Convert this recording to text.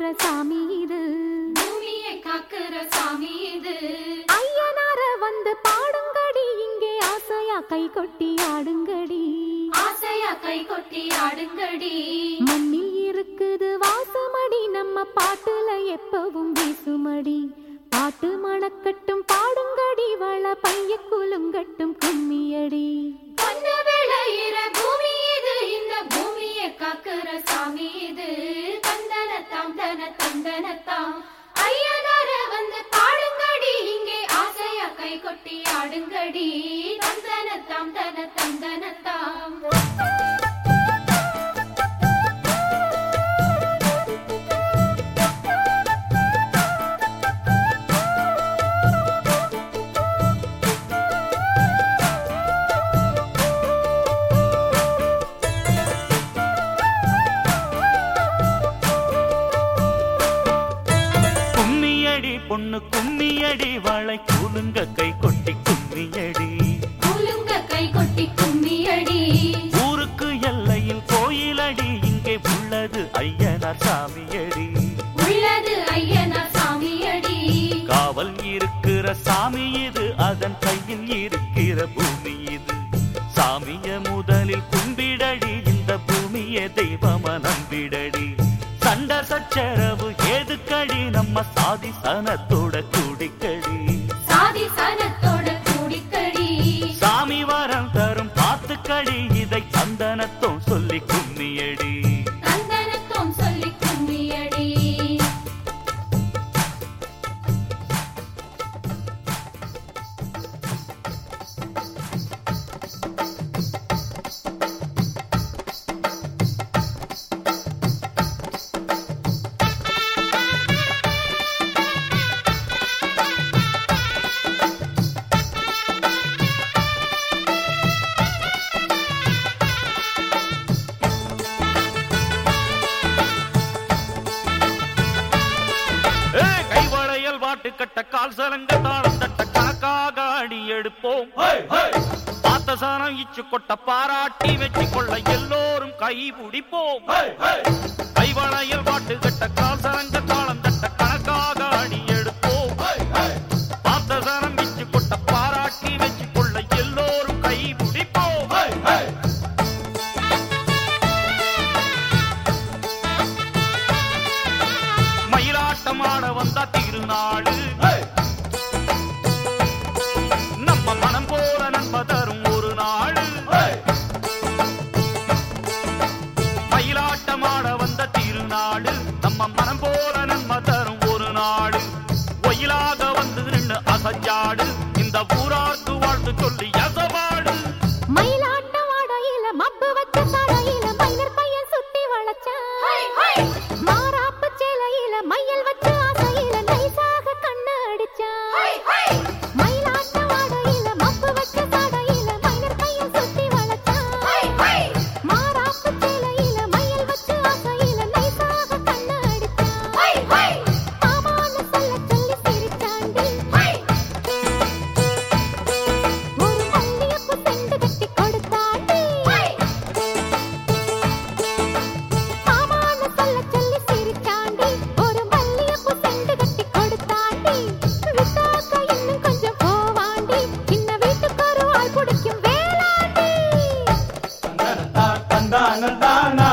சாமி இது பூமியை காக்குற சாமி இது ஐயனார வந்து பாடுங்கடி இங்கே ஆசையா கை கொட்டி ஆடுங்கடி ஆசையா கை கொட்டி ஆடுங்கடி மண்ணில் இருக்குது வாசமடி நம்ம பாட்டுல எப்பவும் வீசுமடி பாட்டு மணக்கட்டும் பாடுங்கடி வள பைய குலுங்கட்டும் கும்மியடி பொண்ணு விளையிற பூமி இது இந்த பூமியை காக்குற சாமி இது தந்தனத்தாம் தன தந்தனத்தாம் ஐயனார வந்து பாடுங்கடி இங்கே ஆசையா கை கொட்டி ஆடுங்கடி தந்தனத்தாம் தன தந்தனத்தாம் கும்மியடி பொண்ணு கும்மியடி வாழை கூலுங்க கை கொட்டி கும்மியடி குலுங்க கை கொட்டி கும்மியடி ஊருக்கு எல்லையில் கோயிலடி இங்கே உள்ளது ஐயனார் சாமியடி உள்ளது ஐயனா சாமியடி காவல் இருக்கிற சாமி இது அதன் கையில் இருக்கிற பூமி இது சாமிய முதலில் கும்பிடடி இந்த பூமியை தெய்வம நம்பிடடி சண்ட சச்சரவு ஏதுக்கடி நம்ம சாதி சனத்தோட குடிக்கடி சாதி சனத்தோட கூடிக்கடி சாமி வரம் தரும் பாத்துக்கடி இதை சந்தனத்தும் சொல்லி கும்மியடி தந்தனத்தும் சொல்லி கும்மியடி ஏய், கைவளையல் வாட்டு கட்ட கால் சலங்க தாளம் தட்ட கணக்காக அடி எடுப்போம் பார்த்த சாணம் இச்சு கொட்ட பாராட்டி வெற்றி கொள்ள எல்லோரும் கை பிடிப்போம் கைவளையல் வாட்டு கட்ட கால் சலங்க தாளம் தட்ட கணக்காக அடி எடுப்போம் பார்த்த சாணம் இச்சு கொட்ட பாராட்டி வெற்றி கொள்ள எல்லோரும் கை பிடிப்போம் மயிலாட்டம் ஆட வந்தா திருநாடு நம்ம மனம் போல நன்மை தரும் ஒரு நாடு மயிலாட்டம் ஆட வந்த திருநாடு நம்ம மனம் போல நன்மை தரும் ஒரு நாடு ஒயிலாக வந்து நின்று அசஞ்சாடு இந்த ஊரார்க்கு வாழ்த்து சொல்லி எசவாடு மயிலாட்டம் ஆடையில மப்பு வச்ச தடையில மயிலர் பையன் சுத்தி வளைச்சான் மாறாப்பு சேலையில மையல் வச்சு ஆசையில நைசாக கண்ணு அடிச்சான் மயிலாட்டம் ஆடையில மப்பு வச்ச தடையில மயிலர் பையன் சுத்தி வளைச்சான் மாறாப்பு சேலையில மையல் வச்சு ஆசையில நைசாக கண்ணு அடிச்சான் மாமான்னு சொல்ல சொல்லி சிரிச்சாண்டி ஒரு மல்லியப்பு செண்டு கட்டி கொடுத்தாண்டி மாமான்னு சொல்ல சொல்லி சிரிச்சாண்டி ஒரு மல்லியப்பு செண்டு கட்டி கொடுத்தாண்டி விசாக்க இன்னும் கொஞ்சம் போவாண்டி சின்ன வீட்டுக்கு ஒரு ஆள் பிடிக்கும் வேளாண்டி தந்தான தானா